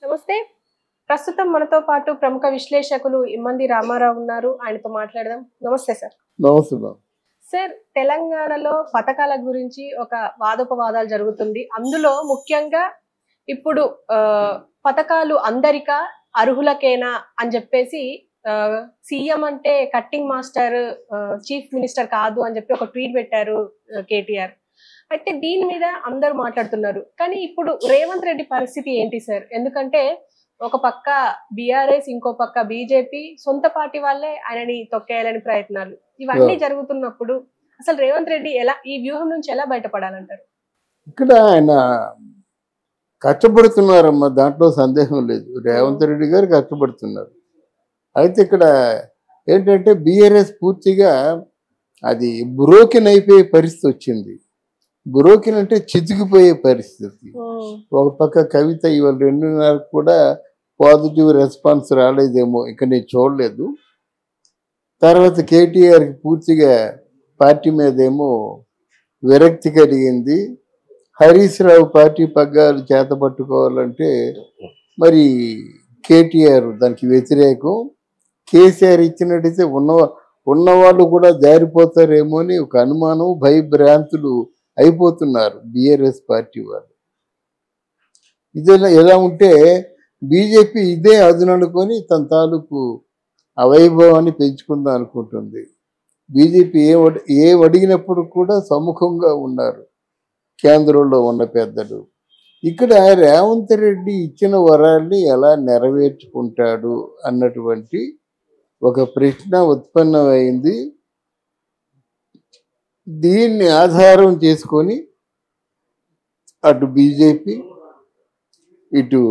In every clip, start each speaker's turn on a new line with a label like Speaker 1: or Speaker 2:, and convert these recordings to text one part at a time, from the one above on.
Speaker 1: నమస్తే ప్రస్తుతం మనతో పాటు ప్రముఖ విశ్లేషకులు ఇమ్మంది రామారావు ఉన్నారు ఆయనతో మాట్లాడదాం నమస్తే సార్
Speaker 2: నమస్తే బాబు
Speaker 1: సార్ తెలంగాణలో పథకాల గురించి ఒక వాదోపవాదాలు జరుగుతుంది అందులో ముఖ్యంగా ఇప్పుడు ఆ, పథకాలు అందరికా అర్హులకేనా అని చెప్పేసి సీఎం అంటే కట్టింగ్ మాస్టర్ చీఫ్ మినిస్టర్ కాదు అని చెప్పి ఒక ట్వీట్ పెట్టారు కేటీఆర్ అయితే దీని మీద అందరూ మాట్లాడుతున్నారు కానీ ఇప్పుడు రేవంత్ రెడ్డి పరిస్థితి ఏంటి సార్ ఎందుకంటే ఒక పక్క బీఆర్ఎస్ ఇంకో పక్క బీజేపీ సొంత పార్టీ వాళ్ళే ఆయనని తొక్కేయాలని ప్రయత్నాలు ఇవన్నీ
Speaker 2: Yeah.
Speaker 1: జరుగుతున్నప్పుడు అసలు రేవంత్ రెడ్డి ఎలా ఈ వ్యూహం నుంచి ఎలా బయటపడాలంటారు
Speaker 2: ఇక్కడ ఆయన కష్టపడుతున్నారమ్మా దాంట్లో సందేహం లేదు రేవంత్ రెడ్డి గారు కష్టపడుతున్నారు అయితే ఇక్కడ ఏంటంటే బీఆర్ఎస్ పూర్తిగా అది బ్రోకెన్ అయిపోయే పరిస్థితి వచ్చింది బ్రోకెన్ అంటే చితికిపోయే పరిస్థితి ఒక పక్క కవిత ఇవాళ రెండున్నర కూడా పాజిటివ్ రెస్పాన్స్ రాలేదేమో ఇక నేను చూడలేదు తర్వాత కేటీఆర్కి పూర్తిగా పార్టీ మీద ఏమో విరక్తి కలిగింది హరీష్ రావు పార్టీ పగ్గాలు చేత పట్టుకోవాలంటే మరి కేటీఆర్ దానికి వ్యతిరేకం కేసీఆర్ ఇచ్చినట్టయితే ఉన్న ఉన్నవాళ్ళు కూడా జారిపోతారేమో అని ఒక అనుమానం భయభ్రాంతులు అయిపోతున్నారు బీఆర్ఎస్ పార్టీ వాళ్ళు ఇదేలా ఎలా ఉంటే బీజేపీ ఇదే అదుననుకొని తన తాలూకు అవైభవాన్ని పెంచుకుందాం అనుకుంటుంది బీజేపీ ఏ అడి- ఏం అడిగినప్పుడు కూడా సముఖంగా ఉన్నారు కేంద్రంలో ఉన్న పెద్దలు ఇక్కడ రేవంత్ రెడ్డి ఇచ్చిన వరాల్ని ఎలా నెరవేర్చుకుంటాడు అన్నటువంటి ఒక ప్రశ్న ఉత్పన్నమైంది దీన్ని ఆధారం చేసుకొని అటు బీజేపీ ఇటు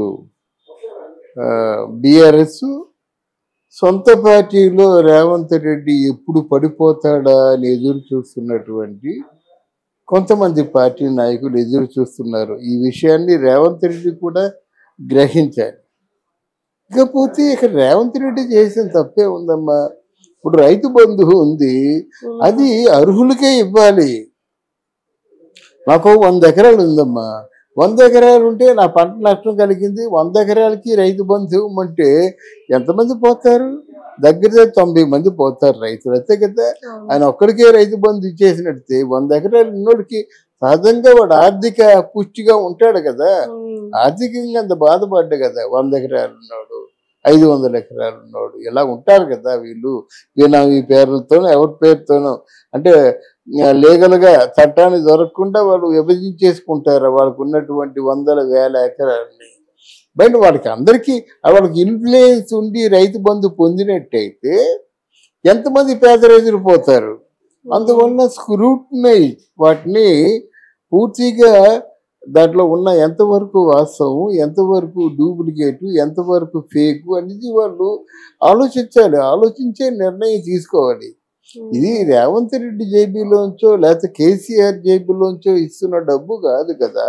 Speaker 2: బీఆర్ఎస్ సొంత పార్టీలో రేవంత్ రెడ్డి ఎప్పుడు పడిపోతాడా అని ఎదురు చూస్తున్నటువంటి కొంతమంది పార్టీ నాయకులు ఎదురు చూస్తున్నారు ఈ విషయాన్ని రేవంత్ రెడ్డి కూడా గ్రహించాలి ఇకపోతే ఇక్కడ రేవంత్ రెడ్డి చేసిన తప్పే ఉందమ్మా ఇప్పుడు రైతు బంధు ఉంది అది అర్హులకే ఇవ్వాలి నాకు వంద ఎకరాలు ఉందమ్మా వంద ఎకరాలు ఉంటే నా పంట నష్టం కలిగింది వంద ఎకరాలకి రైతు బంధు ఇవ్వమంటే ఎంతమంది పోతారు దగ్గర దగ్గర తొంభై మంది పోతారు రైతులు అంతే కదా ఆయన ఒక్కడికే రైతు బంధు ఇచ్చేసినట్టే వంద ఎకరాలు ఉన్నోడికి సహజంగా వాడు ఆర్థిక పుష్టిగా ఉంటాడు కదా ఆర్థికంగా అంత బాధపడ్డా కదా వంద ఎకరాలు ఉన్నాడు ఐదు వందల ఎకరాలు ఉన్నాడు ఇలా ఉంటారు కదా వీళ్ళు బినామీ పేర్లతోనో ఎవరి పేరుతోనో అంటే లీగల్ గా చట్టాన్ని దొరకకుండా వాళ్ళు విభజించేసుకుంటారు వాళ్ళకు ఉన్నటువంటి వందల వేల ఎకరాలని బయట వాళ్ళకి అందరికీ వాళ్ళకి ఇన్ఫ్లుయెన్స్ ఉండి రైతు బంధు పొందినట్టయితే ఎంతమంది పేద రైతులు పోతారు అందువల్ల స్క్రూట్నై వాటిని పూర్తిగా దాంట్లో ఉన్న ఎంతవరకు వాస్తవం ఎంతవరకు డూప్లికేట్ ఎంతవరకు ఫేక్ అనేది వాళ్ళు ఆలోచించాలి ఆలోచించే నిర్ణయం తీసుకోవాలి ఇది రేవంత్ రెడ్డి జేబీలోంచో లేకపోతే కేసీఆర్ జేబీలోంచో ఇస్తున్న డబ్బు కాదు కదా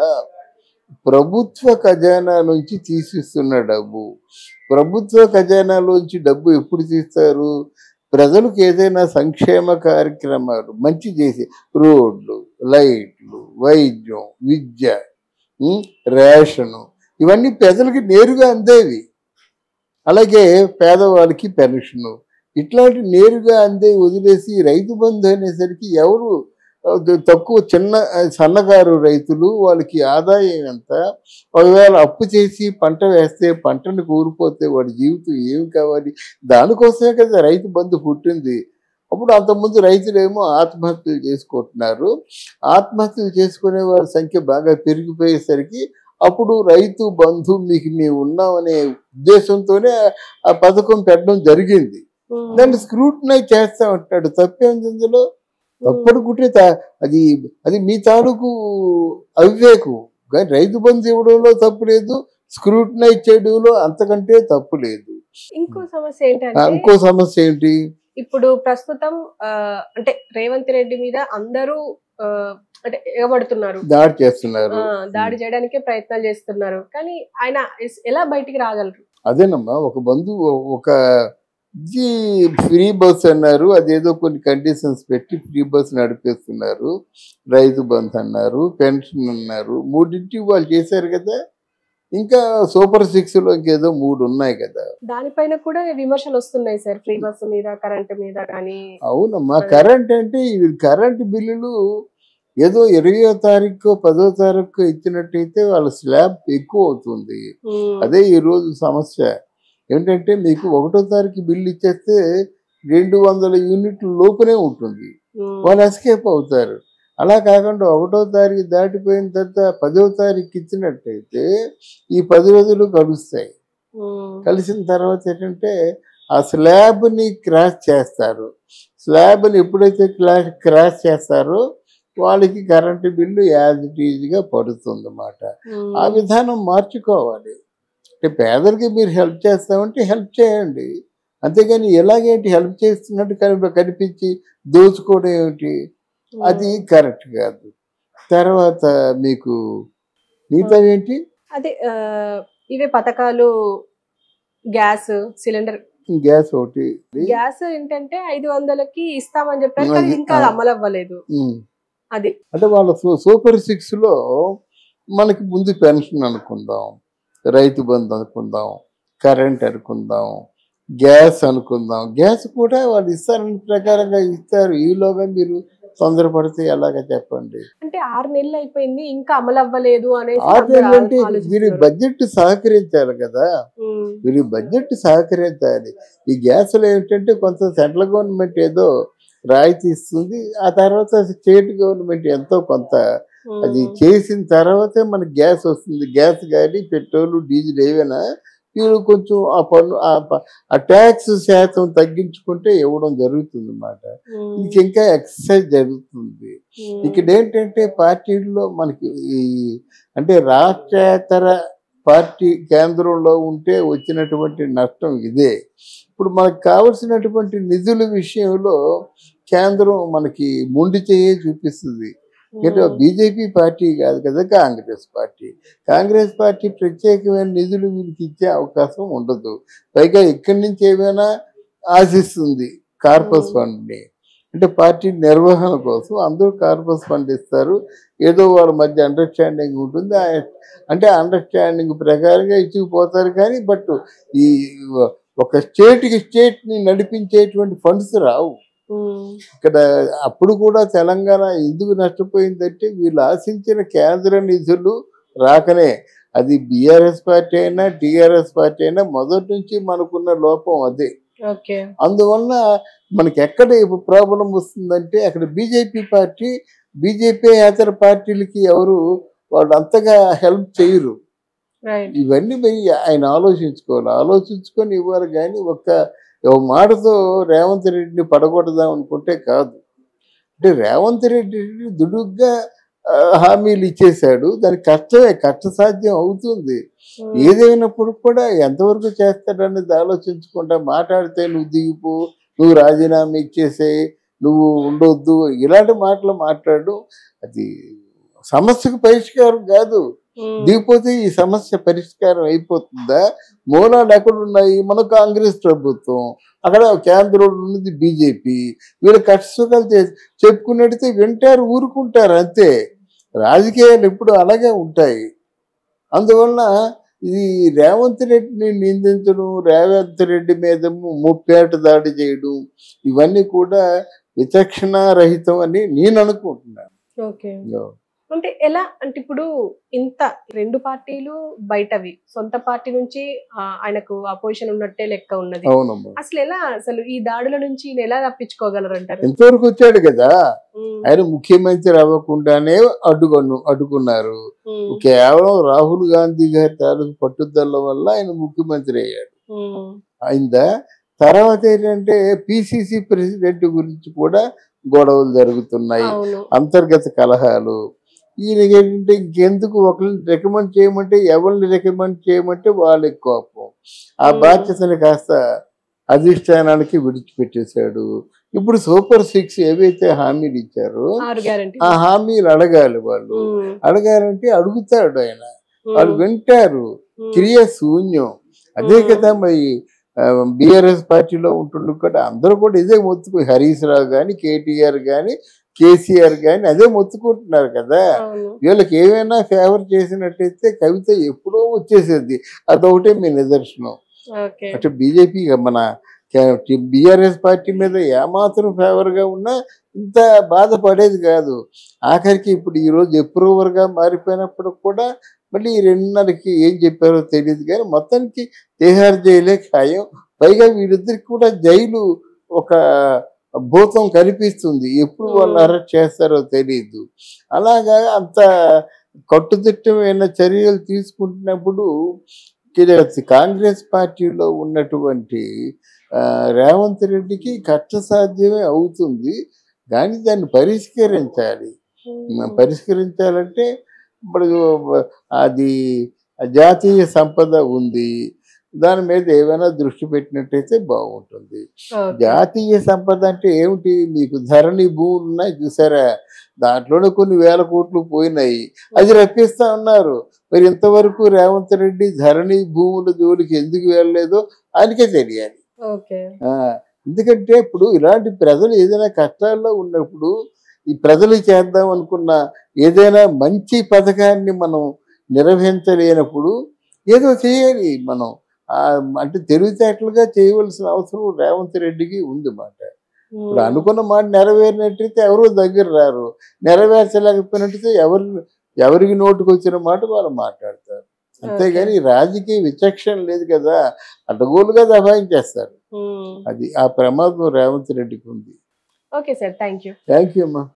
Speaker 2: ప్రభుత్వ ఖజానా నుంచి తీసిస్తున్న డబ్బు ప్రభుత్వ ఖజానాలోంచి డబ్బు ఎప్పుడు తీస్తారు ప్రజలకు ఏదైనా సంక్షేమ కార్యక్రమాలు మంచి చేసి రోడ్లు లైట్లు వైద్యం విద్య ఉమ్, రేషను ఇవన్నీ ప్రజలకి నేరుగా అందేవి అలాగే పేదవాళ్ళకి పెన్షను ఇట్లాంటి నేరుగా అందే వదిలేసి రైతు బంధు అనేసరికి ఎవరు ఆ, తక్కువ చిన్న ఆ, సన్నకారు రైతులు వాళ్ళకి ఆదాయం ఎంత ఒకవేళ అప్పు చేసి పంట వేస్తే పంటను కూలిపోతే వాడి జీవితం ఏమి కావాలి దానికోసమే కదా రైతు బంధు పుట్టింది అప్పుడు అంతకుముందు రైతులేమో ఆత్మహత్యలు చేసుకుంటున్నారు ఆత్మహత్యలు చేసుకునే వారి సంఖ్య బాగా పెరిగిపోయేసరికి అప్పుడు రైతు బంధు మీకు మేము ఉన్నామనే ఉద్దేశంతోనే ఆ పథకం పెట్టడం జరిగింది దాన్ని స్క్రూటినైజ్ చేస్తా ఉంటాడు తప్పేంది ఇందులో తప్పడుకుంటే తా- అది అది మీ తాలూకు అవివేకం కానీ రైతు బంధు ఇవ్వడంలో తప్పు లేదు స్క్రూటినైజ్ చేయడంలో అంతకంటే తప్పు లేదు
Speaker 1: ఇంకో సమస్య
Speaker 2: ఆ,
Speaker 1: ఏంటంటే
Speaker 2: ఇంకో సమస్య ఏంటి
Speaker 1: ఇప్పుడు ప్రస్తుతం ఆ, అంటే రేవంత్ రెడ్డి మీద అందరూ ఆ, అంటే ఎగబడుతున్నారు
Speaker 2: దాడి చేస్తున్నారు
Speaker 1: ఆ, దాడి చేయడానికే ప్రయత్నాలు చేస్తున్నారు కానీ ఆయన ఎస్- ఎలా బయటికి రాగలరు
Speaker 2: అదేనమ్మా ఒక బంధువు ఒక ఇది ఫ్రీ బస్ అన్నారు అదేదో కొన్ని కండిషన్స్ పెట్టి ఫ్రీ బస్ నడిపేస్తున్నారు రైతు బంధు అన్నారు పెన్షన్ అన్నారు మూడింటి వాళ్ళు చేశారు కదా ఇంకా సూపర్ సిక్స్ లో ఇంకేదో మూడు ఉన్నాయి కదా
Speaker 1: దానిపైన కూడా విమర్శలు వస్తున్నాయి సార్ ఫ్రీ బస్సు మీద కరెంట్ మీద కానీ
Speaker 2: అవునమ్మా కరెంట్ అంటే ఇవి కరెంట్ బిల్లులు ఏదో ఇరవయో తారీఖు పదో తారీఖు ఇచ్చినట్టయితే వాళ్ళ స్లాబ్ ఎక్కువ అవుతుంది
Speaker 1: ఉమ్,
Speaker 2: అదే ఈ రోజు సమస్య ఏంటంటే మీకు ఒకటో తారీఖు బిల్లు ఇచ్చేస్తే రెండు వందల యూనిట్ల లోపునే ఉంటుంది
Speaker 1: ఉమ్,
Speaker 2: వాళ్ళు ఎస్కేప్ అవుతారు అలా కాకుండా ఒకటో తారీఖు దాటిపోయిన తర్వాత పదో తారీఖు ఇచ్చినట్టయితే ఈ పది రోజులు కలుస్తాయి
Speaker 1: ఉమ్,
Speaker 2: కలిసిన తర్వాత ఏంటంటే ఆ స్లాబ్ని క్రాష్ చేస్తారు స్లాబ్ని ఎప్పుడైతే క్లాష్ క్రాష్ చేస్తారో వాళ్ళకి కరెంటు బిల్లు యాజ్ ఇట్ ఈజ్గా పడుతుంది అన్నమాట
Speaker 1: ఉమ్,
Speaker 2: ఆ విధానం మార్చుకోవాలి అంటే పేదలకి మీరు హెల్ప్ చేస్తామంటే హెల్ప్ చేయండి అంతేగాని ఎలాగేంటి హెల్ప్ చేస్తున్నట్టు కనిపి కనిపించి దోచుకోవడం ఏమిటి
Speaker 1: ఉమ్.
Speaker 2: అది కరెక్ట్ కాదు తర్వాత మీకు మిగతా ఏంటి
Speaker 1: అదే ఆ, ఇవే పథకాలు గ్యాస్ సిలిండర్
Speaker 2: గ్యాస్ ఒకటి
Speaker 1: గ్యాస్ ఏంటంటే ఐదు వందలకి ఇస్తామని చెప్పారు కానీ
Speaker 2: అది,
Speaker 1: ఇంకా అది
Speaker 2: ఆ.
Speaker 1: అమలు అవ్వలేదు
Speaker 2: ఉమ్.
Speaker 1: అది
Speaker 2: అంటే వాళ్ళ సూ- సూపర్ సిక్స్ లో మనకి ముందు పెన్షన్ అనుకుందాం రైతు బంధు అనుకుందాం కరెంట్ అనుకుందాం గ్యాస్ అనుకుందాం గ్యాస్ కూడా వాళ్ళు ఇస్తారని ప్రకారంగా ఇస్తారు ఈలోగా మీరు తొందరపడితే ఎలాగ చెప్పండి
Speaker 1: అంటే ఆరు నెలలు అయిపోయింది ఇంకా అమలు అవ్వలేదు అనేసి
Speaker 2: ఆరు
Speaker 1: అందరూ
Speaker 2: నెలలు అంటే
Speaker 1: ఆలోచిస్తున్నారు.
Speaker 2: మీరు బడ్జెట్ సహకరించాలి కదా
Speaker 1: ఉమ్,
Speaker 2: మీరు బడ్జెట్ సహకరించాలి ఈ గ్యాస్లో ఏంటంటే కొంత సెంట్రల్ గవర్నమెంట్ ఏదో రాయితీ ఇస్తుంది ఆ తర్వాత స్టేట్ గవర్నమెంట్ ఎంతో కొంత
Speaker 1: ఉమ్,
Speaker 2: అది చేసిన తర్వాతే మనకి గ్యాస్ వస్తుంది గ్యాస్ కానీ పెట్రోల్ డీజిల్ ఏవైనా వీళ్ళు కొంచెం ఆ పన్ను ఆ ప- ఆ ట్యాక్స్ శాతం తగ్గించుకుంటే ఇవ్వడం జరుగుతుంది అన్నమాట
Speaker 1: ఉమ్,
Speaker 2: ఇది ఇంకా ఎక్సర్సైజ్ జరుగుతుంది
Speaker 1: ఉమ్,
Speaker 2: ఇక్కడ ఏంటంటే పార్టీల్లో మనకి ఈ అంటే రాష్ట్రేతర పార్టీ కేంద్రంలో ఉంటే వచ్చినటువంటి నష్టం ఇదే ఇప్పుడు మనకు కావలసినటువంటి నిధుల విషయంలో కేంద్రం మనకి మొండి చేయే చూపిస్తుంది అంటే
Speaker 1: ఉమ్,
Speaker 2: బీజేపీ పార్టీ కాదు కదా కాంగ్రెస్ పార్టీ కాంగ్రెస్ పార్టీ ప్రత్యేకమైన నిధులు వీళ్ళకి ఇచ్చే అవకాశం ఉండదు పైగా ఇక్కడి నుంచి ఏమైనా ఆశిస్తుంది కార్పస్
Speaker 1: Hmm.
Speaker 2: ఫండ్ని అంటే పార్టీ నిర్వహణ కోసం అందరూ కార్పస్ ఫండ్ ఇస్తారు ఏదో వాళ్ళ మధ్య అండర్స్టాండింగ్ ఉంటుంది ఆ- అంటే అండర్స్టాండింగ్ ప్రకారంగా ఇచ్చిపోతారు కానీ బట్ ఈ ఒక స్టేట్కి స్టేట్ని నడిపించేటువంటి ఫండ్స్ రావు
Speaker 1: ఉమ్,
Speaker 2: ఇక్కడ అప్పుడు కూడా తెలంగాణ ఎందుకు నష్టపోయిందంటే వీళ్ళు ఆశించిన కేంద్ర నిధులు రాకనే అది బీఆర్ఎస్ పార్టీ అయినా టీఆర్ఎస్ పార్టీ అయినా మొదటి నుంచి మనకున్న లోపం అదే
Speaker 1: ఓకే
Speaker 2: అందువల్ల మనకి ఎక్కడ ప్రాబ్లం వస్తుందంటే అక్కడ బీజేపీ పార్టీ బీజేపీ ఇతర పార్టీలకి ఎవరు వాళ్ళు అంతగా హెల్ప్ చేయరు
Speaker 1: రైట్
Speaker 2: ఇవన్నీ మరి ఆయన ఆలోచించుకోవాలి ఆలోచించుకొని ఇవ్వాలి కానీ ఒక్క ఒక మాటతో రేవంత్ రెడ్డిని పడగొడదాం అనుకుంటే కాదు అంటే రేవంత్ రెడ్డి దుడుగ్గా ఆ, హామీలు ఇచ్చేశాడు దానికి కష్టమే కష్టసాధ్యం అవుతుంది ఏదైనప్పుడు కూడా ఎంతవరకు చేస్తాడనేది ఆలోచించకుండా మాట్లాడితే నువ్వు దిగిపో నువ్వు రాజీనామా ఇచ్చేసేయి నువ్వు ఉండొద్దు ఇలాంటి మాటలు మాట్లాడు అది సమస్యకు పరిష్కారం కాదు దిగిపోతే ఈ సమస్య పరిష్కారం అయిపోతుందా మూలాలు ఎక్కడున్నాయి మన కాంగ్రెస్ ప్రభుత్వం అక్కడ కేంద్రంలో ఉన్నది బీజేపీ వీళ్ళు కష్టసుఖాలు చే- చెప్పుకున్నట్టయితే వింటారు ఊరుకుంటారు అంతే రాజకీయాలు ఎప్పుడు అలాగే ఉంటాయి అందువలన ఇది రేవంత్ రెడ్డిని నిందించడం రేవంత్ రెడ్డి మీద ముప్పేట దాడి చేయడం ఇవన్నీ కూడా విచక్షణ రహితం అని నేను అనుకుంటున్నాను
Speaker 1: ఓకే అంటే ఎలా అంటే ఇప్పుడు ఇంత రెండు పార్టీలు బయటవి సొంత పార్టీ నుంచి ఆ, ఆయనకు అపోజిషన్ ఉన్నట్టే లెక్క ఉన్నది
Speaker 2: అవునమ్మా
Speaker 1: అసలు ఎలా అసలు ఈ దాడుల నుంచి ఈయన ఎలా తప్పించుకోగలరంటారు
Speaker 2: ఎంతవరకు వచ్చాడు కదా
Speaker 1: ఉమ్,
Speaker 2: ఆయన ముఖ్యమంత్రి అవ్వకుండానే అడ్డుకొను అడ్డుకున్నారు
Speaker 1: ఉమ్,
Speaker 2: కేవలం రాహుల్ గాంధీ గారి తాలూకు పట్టుదల వల్ల ఆయన ముఖ్యమంత్రి అయ్యాడు
Speaker 1: ఉమ్,
Speaker 2: అయిందా తర్వాత ఏంటంటే పిసిసి ప్రెసిడెంట్ గురించి కూడా గొడవలు జరుగుతున్నాయి
Speaker 1: అవును
Speaker 2: అంతర్గత కలహాలు ఈయనకి ఏంటంటే ఇంకెందుకు ఒకరిని రికమెండ్ చేయమంటే ఎవరిని రికమెండ్ చేయమంటే వాళ్ళకి కోపం ఆ
Speaker 1: Hmm.
Speaker 2: బాధ్యతని కాస్త అధిష్టానానికి విడిచిపెట్టేశాడు ఇప్పుడు సూపర్ సిక్స్ ఏవైతే హామీలు ఇచ్చారో
Speaker 1: ఆరు గ్యారంటీ
Speaker 2: ఆ హామీలు అడగాలి వాళ్ళు అడగాలంటే అడుగుతాడు ఆయన వాళ్ళు వింటారు క్రియ శూన్యం అదే
Speaker 1: Hmm.
Speaker 2: కదా మరి బీఆర్ఎస్ పార్టీలో ఉంటుండే కూడా అందరూ కూడా ఇదే మొత్తుకు హరీష్ రావు కానీ కేటీఆర్ కానీ కేసీఆర్ కానీ అదే మొత్తుకుంటున్నారు కదా
Speaker 1: అవును
Speaker 2: వీళ్ళకి ఏమైనా ఫేవర్ చేసినట్టయితే కవిత ఎప్పుడో వచ్చేసేది అదొకటే మీ నిదర్శనం
Speaker 1: ఓకే
Speaker 2: అంటే బీజేపీ మన బీఆర్ఎస్ పార్టీ మీద ఏమాత్రం ఫేవర్గా ఉన్నా ఇంత బాధపడేది కాదు ఆఖరికి ఇప్పుడు ఈరోజు ఎప్రూవర్గా మారిపోయినప్పుడు కూడా మళ్ళీ ఈ రెండున్నరకి ఏం చెప్పారో తెలియదు కానీ మొత్తానికి తిహార్ జైలే ఖాయం పైగా వీళ్ళిద్దరికి కూడా జైలు ఒక భూతం కనిపిస్తుంది ఎప్పుడు వాళ్ళు
Speaker 1: Hmm.
Speaker 2: అరెస్ట్ చేస్తారో తెలియదు అలాగా అంత కట్టుదిట్టమైన చర్యలు తీసుకుంటున్నప్పుడు కిర- కాంగ్రెస్ పార్టీలో ఉన్నటువంటి ఆ, రేవంత్ రెడ్డికి కష్ట సాధ్యమే అవుతుంది కానీ దాన్ని పరిష్కరించాలి మనం పరిష్కరించాలంటే ఇప్పుడు అది జాతీయ సంపద ఉంది దాని మీద ఏమైనా దృష్టి పెట్టినట్టయితే బాగుంటుంది
Speaker 1: ఓకే.
Speaker 2: జాతీయ సంపద అంటే ఏమిటి మీకు ధరణి భూములు ఉన్నాయి చూసారా దాంట్లోనే కొన్ని వేల కోట్లు పోయినాయి అది రప్పిస్తా ఉన్నారు మరి ఇంతవరకు రేవంత్ రెడ్డి ధరణి భూముల జోలికి ఎందుకు వెళ్ళలేదో ఆయనకే తెలియాలి
Speaker 1: ఓకే
Speaker 2: ఆ, ఎందుకంటే ఇప్పుడు ఇలాంటి ప్రజలు ఏదైనా కష్టాల్లో ఉన్నప్పుడు ఈ ప్రజలు చేద్దాం అనుకున్న ఏదైనా మంచి పథకాన్ని మనం నిర్వహించలేనప్పుడు ఏదో చేయాలి మనం ఆ, అంటే తెలివితేటలుగా చేయవలసిన అవసరం రేవంత్ రెడ్డికి ఉంది మాట ఇప్పుడు అనుకున్న మాట నెరవేరినట్టయితే ఎవరు దగ్గర రారు నెరవేర్చలేకపోయినట్టయితే ఎవరు ఎవరికి నోటుకు వచ్చిన మాట వాళ్ళు మాట్లాడతారు అంతేగాని రాజకీయ విచక్షణ లేదు కదా అడ్డగోలుగా దబాయించేస్తారు
Speaker 1: ఉమ్.
Speaker 2: అది ఆ ప్రమాదం రేవంత్ రెడ్డికి ఉంది
Speaker 1: okay sir thank you
Speaker 2: thank you అమ్మా